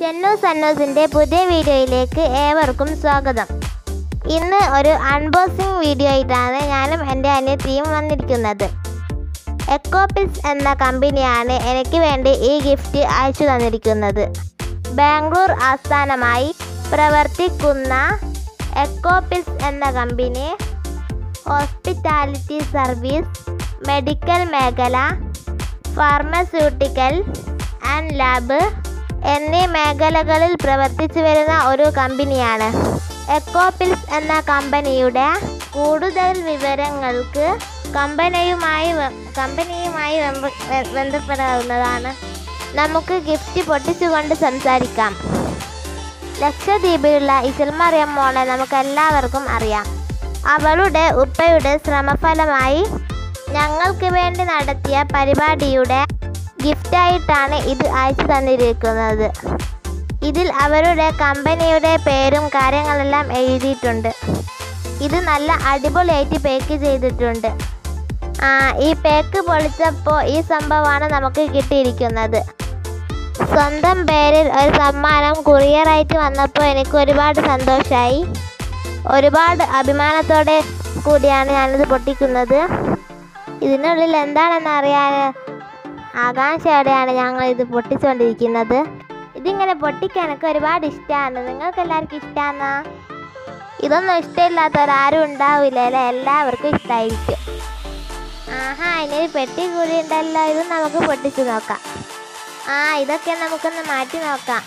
ചെന്നു സന്നോസിൻ്റെ പുതിയ വീഡിയോയിലേക്ക് ഏവർക്കും സ്വാഗതം ഇന്ന് ഒരു അൺബോക്സിംഗ് വീഡിയോ ആയിട്ടാണ് ഞാനും എൻ്റെ അനിയത്തിയും വന്നിരിക്കുന്നത് എക്കോപിൽസ് എന്ന കമ്പനിയാണ് എനിക്ക് വേണ്ടി ഈ ഗിഫ്റ്റ് അയച്ചു തന്നിരിക്കുന്നത് ബാംഗ്ലൂർ ആസ്ഥാനമായി പ്രവർത്തിക്കുന്ന എക്കോപിൽസ് എന്ന കമ്പനി ഹോസ്പിറ്റാലിറ്റി സർവീസ് മെഡിക്കൽ മേഖല ഫാർമസ്യൂട്ടിക്കൽ ആൻഡ് ലാബ് എന്നീ മേഖലകളിൽ പ്രവർത്തിച്ചു വരുന്ന ഒരു കമ്പനിയാണ് എക്കോപിൽസ് എന്ന കമ്പനിയുടെ കൂടുതൽ വിവരങ്ങൾക്ക് കമ്പനിയുമായി ബ- കമ്പനിയുമായി ബന്ധ- ബ- ബന്ധപ്പെടാവുന്നതാണ് നമുക്ക് ഗിഫ്റ്റ് പൊട്ടിച്ചുകൊണ്ട് സംസാരിക്കാം ലക്ഷദ്വീപിലുള്ള ഇസൽമറിയം മോളെ നമുക്ക് എല്ലാവർക്കും അറിയാം അവളുടെ ഉപ്പയുടെ ശ്രമഫലമായി ഞങ്ങൾക്ക് വേണ്ടി നടത്തിയ പരിപാടിയുടെ ഗിഫ്റ്റായിട്ടാണ് ഇത് അയച്ചു തന്നിരിക്കുന്നത് ഇതിൽ അവരുടെ കമ്പനിയുടെ പേരും കാര്യങ്ങളെല്ലാം എഴുതിയിട്ടുണ്ട് ഇത് നല്ല അടിപൊളിയായിട്ട് പേക്ക് ചെയ്തിട്ടുണ്ട് ആ ഈ പേക്ക് പൊളിച്ചപ്പോൾ ഈ സംഭവമാണ് നമുക്ക് കിട്ടിയിരിക്കുന്നത് സ്വന്തം പേരിൽ ഒരു സമ്മാനം കുറിയറായിട്ട് വന്നപ്പോൾ എനിക്ക് ഒരുപാട് സന്തോഷമായി ഒരുപാട് അഭിമാനത്തോടെ കൂടിയാണ് ഞാനിത് പൊട്ടിക്കുന്നത് ഇതിനുള്ളിൽ എന്താണെന്ന് അറിയാൻ ആകാംക്ഷയോടെയാണ് ഞങ്ങൾ ഇത് പൊട്ടിച്ചുകൊണ്ടിരിക്കുന്നത് ഇതിങ്ങനെ പൊട്ടിക്കാൻ എനിക്ക് ഒരുപാട് ഇഷ്ടമാണ് നിങ്ങൾക്ക് എല്ലാവർക്കും ഇഷ്ടമാണോ ഇതൊന്നും ഇഷ്ടമില്ലാത്തവരാരും ഉണ്ടാവില്ല അല്ലേ എല്ലാവർക്കും ഇഷ്ടമായിരിക്കും ആഹാ ഇനി പെട്ടി കൂടി ഉണ്ടല്ലോ ഇത് നമുക്ക് പൊട്ടിച്ചു നോക്കാം ആ ഇതൊക്കെ നമുക്കൊന്ന് മാറ്റി നോക്കാം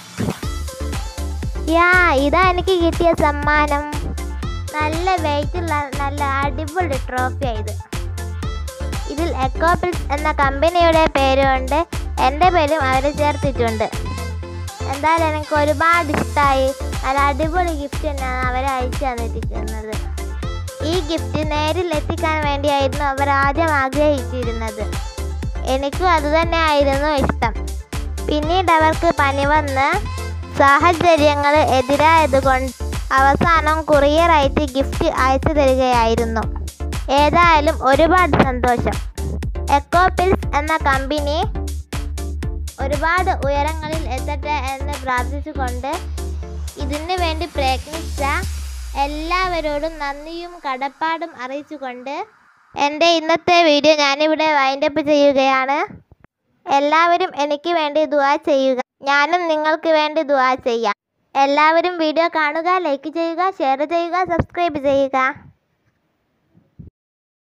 യാ ഇതാ എനിക്ക് കിട്ടിയ സമ്മാനം നല്ല വെയിറ്റ് ഉള്ള നല്ല അടിപൊളി ട്രോഫി ഇത് ഇതിൽ എക്കോപിൽസ് എന്ന കമ്പനിയുടെ പേരുണ്ട് എൻ്റെ പേരും അവർ ചേർത്തിട്ടുണ്ട് എന്തായാലും എനിക്ക് ഒരുപാട് ഇഷ്ടമായി നല്ല അടിപൊളി ഗിഫ്റ്റ് തന്നെയാണ് അവർ അയച്ചു തന്നിരിക്കുന്നത് ഈ ഗിഫ്റ്റ് നേരിൽ എത്തിക്കാൻ വേണ്ടിയായിരുന്നു അവർ ആദ്യം ആഗ്രഹിച്ചിരുന്നത് എനിക്കും അതുതന്നെ ആയിരുന്നു ഇഷ്ടം പിന്നീട് അവർക്ക് പനി വന്ന് സാഹചര്യങ്ങൾ എതിരായതുകൊണ്ട് അവസാനം കുറിയറായിട്ട് ഗിഫ്റ്റ് അയച്ചു തരികയായിരുന്നു ഏതായാലും ഒരുപാട് സന്തോഷം എക്കോപിൽസ് എന്ന കമ്പനി ഒരുപാട് ഉയരങ്ങളിൽ എത്തട്ടെ എന്ന് പ്രാർത്ഥിച്ചുകൊണ്ട് ഇതിനു വേണ്ടി പ്രയത്നിച്ച എല്ലാവരോടും നന്ദിയും കടപ്പാടും അറിയിച്ചുകൊണ്ട് എൻ്റെ ഇന്നത്തെ വീഡിയോ ഞാനിവിടെ വൈൻഡപ്പ് ചെയ്യുകയാണ് എല്ലാവരും എനിക്ക് വേണ്ടി ദുആ ചെയ്യുക ഞാനും നിങ്ങൾക്ക് വേണ്ടി ദുആ ചെയ്യാം എല്ലാവരും വീഡിയോ കാണുക ലൈക്ക് ചെയ്യുക ഷെയർ ചെയ്യുക സബ്സ്ക്രൈബ് ചെയ്യുക